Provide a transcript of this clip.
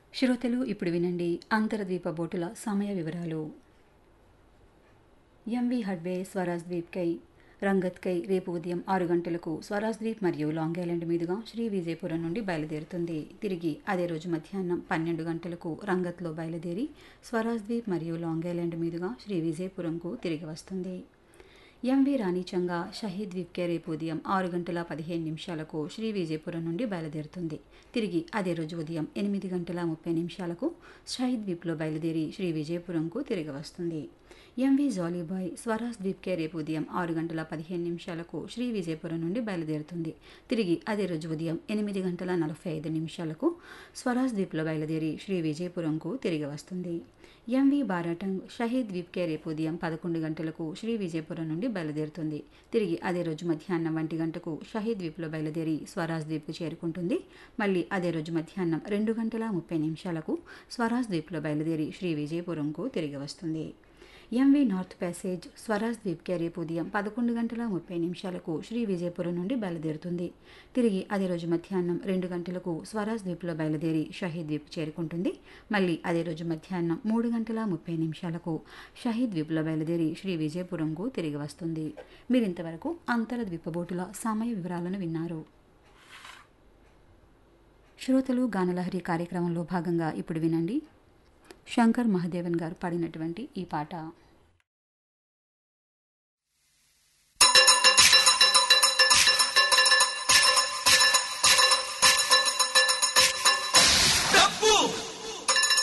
శ్రోతలు ఇప్పుడు వినండి అంతర్ద్వీప బోటుల సమయ వివరాలు ఎంవి హడ్వే స్వరాజ్ ద్వీప్కై రంగత్కై రేపు ఉదయం ఆరు గంటలకు స్వరాజ్ ద్వీప్ మరియు లాంగ్ ఐలాండ్ మీదుగా శ్రీ విజయపురం నుండి బయలుదేరుతుంది తిరిగి అదే రోజు మధ్యాహ్నం పన్నెండు గంటలకు రంగత్లో బయలుదేరి స్వరాజ్ ద్వీప్ మరియు లాంగ్ ఐలాండ్ మీదుగా శ్రీ విజయపురంకు తిరిగి వస్తుంది ఎంవి రాణిచంగా షహీద్ ద్వీప్కే రేపు ఉదయం ఆరు గంటల పదిహేను నిమిషాలకు శ్రీ విజయపురం నుండి బయలుదేరుతుంది తిరిగి అదే రోజు ఉదయం ఎనిమిది గంటల ముప్పై నిమిషాలకు షహీద్ ద్వీప్లో బయలుదేరి శ్రీ విజయపురంకు తిరిగి వస్తుంది ఎంవి జాలీబాయ్ స్వరాజ్ ద్వీప్కే రేపు ఉదయం ఆరు గంటల పదిహేను నిమిషాలకు శ్రీ విజయపురం నుండి బయలుదేరుతుంది తిరిగి అదే రోజు ఉదయం ఎనిమిది గంటల నలభై ఐదు నిమిషాలకు స్వరాజ్ ద్వీప్లో బయలుదేరి శ్రీ విజయపురంకు తిరిగి వస్తుంది ఎంవి బారాటంగ్ షహీద్ ద్వీప్కే రేపు ఉదయం పదకొండు గంటలకు శ్రీ విజయపురం నుండి బయలుదేరుతుంది తిరిగి అదే రోజు మధ్యాహ్నం ఒంటి గంటకు షహీద్ ద్వీప్లో బయలుదేరి స్వరాజ్ ద్వీప్కు చేరుకుంటుంది మళ్ళీ అదే రోజు మధ్యాహ్నం రెండు గంటల ముప్పై నిమిషాలకు స్వరాజ్ ద్వీప్లో బయలుదేరి శ్రీ విజయపురంకు తిరిగి వస్తుంది ఎంవి నార్త్ ప్యాసేజ్ స్వరాజ్ ద్వీప్కే రేపు ఉదయం పదకొండు గంటల ముప్పై నిమిషాలకు శ్రీ విజయపురం నుండి బయలుదేరుతుంది తిరిగి అదే రోజు మధ్యాహ్నం రెండు గంటలకు స్వరాజ్ ద్వీప్లో బయలుదేరి షహీద్ ద్వీప్ చేరుకుంటుంది మళ్ళీ అదే రోజు మధ్యాహ్నం మూడు గంటల ముప్పై నిమిషాలకు షహీద్ ద్వీప్లో బయలుదేరి శ్రీ విజయపురంకు తిరిగి వస్తుంది మీరింతవరకు అంతర ద్వీపబోటుల సమయ వివరాలను విన్నారు శ్రోతలు గానలహరి కార్యక్రమంలో భాగంగా ఇప్పుడు వినండి శంకర్ మహదేవన్ గారు పాడినటువంటి ఈ పాట